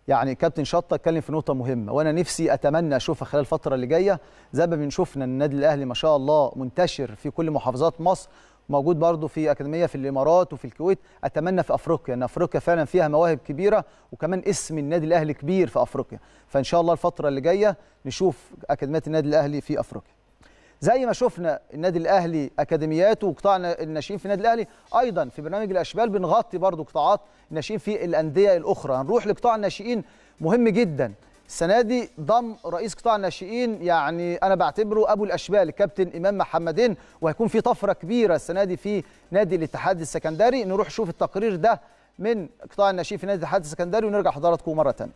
يعني كابتن شطه اتكلم في نقطه مهمه وانا نفسي اتمنى اشوفها خلال الفتره اللي جايه زي ما بنشوفنا النادي الاهلي ما شاء الله منتشر في كل محافظات مصر موجود برضه في اكاديميه في الامارات وفي الكويت اتمنى في افريقيا ان افريقيا فعلا فيها مواهب كبيره وكمان اسم النادي الاهلي كبير في افريقيا فان شاء الله الفتره اللي جايه نشوف اكاديميات النادي الاهلي في افريقيا زي ما شفنا النادي الاهلي اكاديمياته وقطاع الناشئين في النادي الاهلي ايضا في برنامج الاشبال بنغطي برضو قطاعات الناشئين في الانديه الاخرى هنروح لقطاع الناشئين مهم جدا السنه دي ضم رئيس قطاع الناشئين يعني انا بعتبره ابو الاشبال الكابتن امام محمدين وهيكون في طفره كبيره السنه دي في نادي الاتحاد السكندري نروح نشوف التقرير ده من قطاع الناشئين في نادي الاتحاد السكندري ونرجع حضراتكم مره ثانيه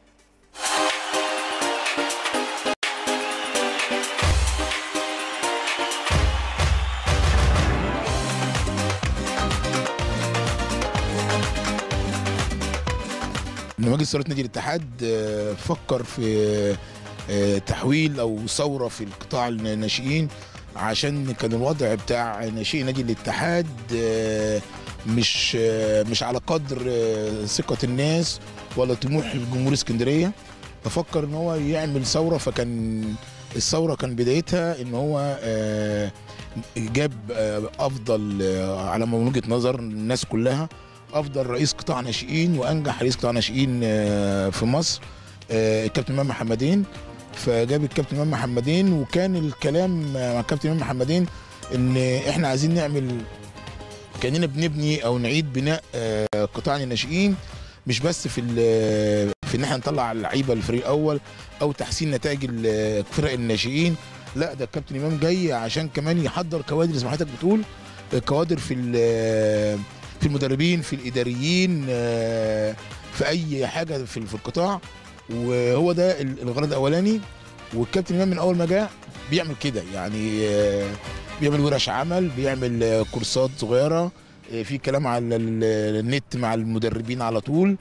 ان مجلس اداره نادي الاتحاد آه، فكر في آه، تحويل او ثوره في القطاع الناشئين عشان كان الوضع بتاع ناشئي نادي الاتحاد آه، مش آه، مش على قدر آه، ثقه الناس ولا طموح جمهور اسكندريه ففكر ان هو يعمل ثوره فكان الثوره كان بدايتها ان هو آه، جاب آه، افضل آه، على من وجهه نظر الناس كلها افضل رئيس قطاع ناشئين وانجح رئيس قطاع ناشئين آه، في مصر آه، الكابتن امام محمدين فجاب الكابتن امام محمدين وكان الكلام مع الكابتن امام محمدين ان احنا عايزين نعمل كاننا بنبني او نعيد بناء آه، قطاع الناشئين مش بس في ال- في ان احنا نطلع اللعيبه الفريق الاول او تحسين نتائج ال- فرق الناشئين لا ده الكابتن امام جاي عشان كمان يحضر كوادر زي ما حضرتك بتقول آه، كوادر في ال- في المدربين في الاداريين آه، في اي حاجه في في القطاع وهو ده ال- الغرض الاولاني والكابتن امام من اول ما جاء بيعمل كده يعني آه، بيعمل ورش عمل بيعمل آه، كورسات صغيره آه، في كلام على ال- النت مع المدربين على طول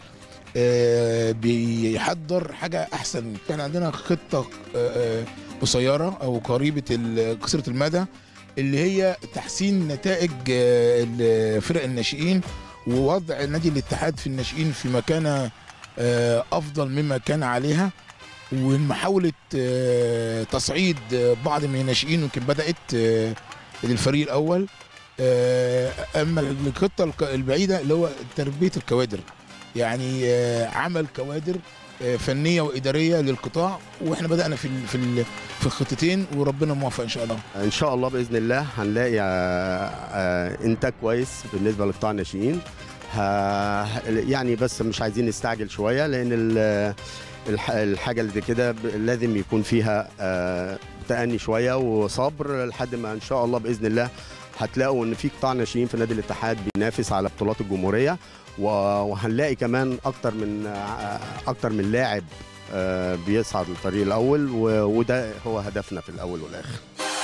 آه، بيحضر حاجه احسن كان عندنا خطه آه، آه، قصيره او قريبه ال- قصيره المدى اللي هي تحسين نتائج آه، ال- فرق الناشئين ووضع نادي الاتحاد في الناشئين في مكانه آه، افضل مما كان عليها ومحاوله آه، تصعيد آه، بعض من الناشئين يمكن بدات آه، للفريق الاول آه، اما الخطه الك- البعيده اللي هو تربيه الكوادر يعني آه، عمل كوادر آه، فنيه واداريه للقطاع واحنا بدانا في ال- في ال- في الخطتين وربنا موفق ان شاء الله ان شاء الله باذن الله هنلاقي آه، آه، انتاج كويس بالنسبه لقطاع الناشئين ه- يعني بس مش عايزين نستعجل شويه لان ال- الح- الحاجه اللي زي كده ب- لازم يكون فيها آه، تأني شويه وصبر لحد ما ان شاء الله باذن الله هتلاقوا ان في قطاع ناشئين في نادي الاتحاد بينافس على بطولات الجمهوريه و- وهنلاقي كمان اكتر من آه، اكتر من لاعب آه، بيصعد للفريق الاول و- وده هو هدفنا في الاول والاخر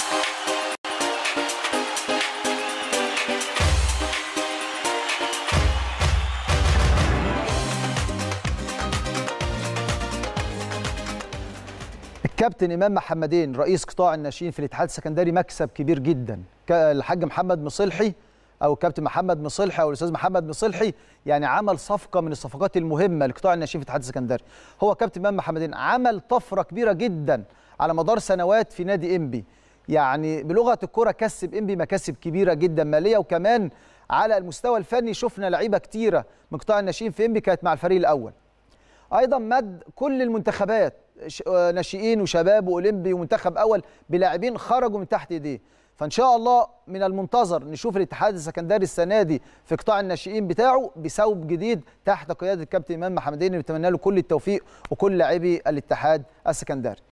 الكابتن امام محمدين رئيس قطاع الناشئين في الاتحاد السكندري مكسب كبير جدا ك- الحاج محمد مصلحي او الكابتن محمد مصلحي او الاستاذ محمد مصلحي يعني عمل صفقه من الصفقات المهمه لقطاع الناشئين في الاتحاد السكندري هو كابتن امام محمدين عمل طفره كبيره جدا على مدار سنوات في نادي انبي يعني بلغه الكره كسب انبي مكاسب كبيره جدا ماليه وكمان على المستوى الفني شفنا لعيبه كتيره من قطاع الناشئين في انبي كانت مع الفريق الاول ايضا مد كل المنتخبات ش- آه، ناشئين وشباب واولمبي ومنتخب اول بلاعبين خرجوا من تحت ايديه فان شاء الله من المنتظر نشوف الاتحاد السكندري السنه دي في قطاع الناشئين بتاعه بثوب جديد تحت قياده الكابتن امام محمدين اللي بتمنى له كل التوفيق وكل لاعبي الاتحاد السكندري